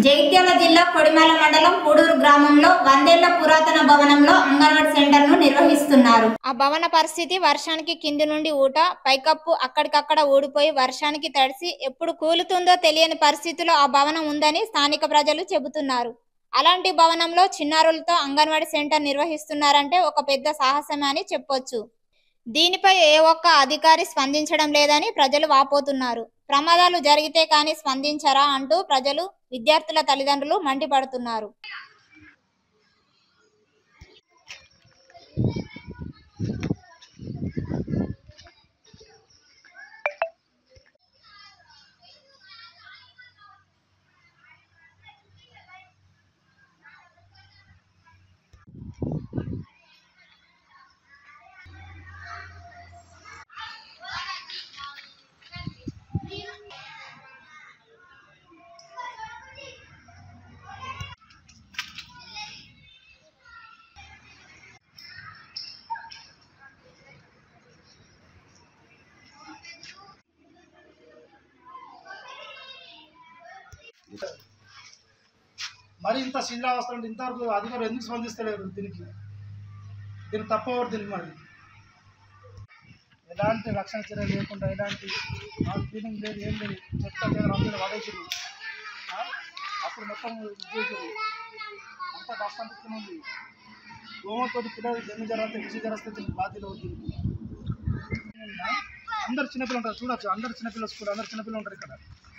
జగిత్యాల జిల్లా కొడిమేల మండలం పూడూరు గ్రామంలో వందేళ్ల పురాతన భవనంలో అంగన్వాడీ సెంటర్ ను నిర్వహిస్తున్నారు ఆ భవన పరిస్థితి వర్షానికి కింది నుండి ఊట పైకప్పు అక్కడికక్కడ ఊడిపోయి వర్షానికి తడిసి ఎప్పుడు కూలుతుందో తెలియని పరిస్థితిలో ఆ భవనం ఉందని స్థానిక ప్రజలు చెబుతున్నారు అలాంటి భవనంలో చిన్నారులతో అంగన్వాడీ సెంటర్ నిర్వహిస్తున్నారంటే ఒక పెద్ద సాహసమే అని చెప్పొచ్చు దీనిపై ఏ ఒక్క అధికారి స్పందించడం లేదని ప్రజలు వాపోతున్నారు ప్రమాదాలు జరిగితే కానీ స్పందించరా అంటూ ప్రజలు విద్యార్థుల తల్లిదండ్రులు మండిపడుతున్నారు మరి ఇంత శిథిలావస్థ ఉంటే ఇంతవరకు అధికారులు ఎందుకు స్పందిస్తలేరు దీనికి దీనికి తప్పవరు దీనికి మరి ఎలాంటి రక్షణ చర్య లేకుండా ఎలాంటి ఫీలింగ్ లేదు ఏం లేదు చెత్త చేయాలి అందరూ పడేసారు అప్పుడు మొత్తం చేసారు అంత కష్టం ఉంది దోమతో పిల్లలు జన్మ జరగతే విషయ జరగస్తే బాధ్యత అవుతుంది అందరు చిన్నపిల్లలు ఉంటారు చూడొచ్చు అందరు చిన్నపిల్లలు స్కూల్ అందరు చిన్నపిల్లలు ఉంటారు ఇక్కడ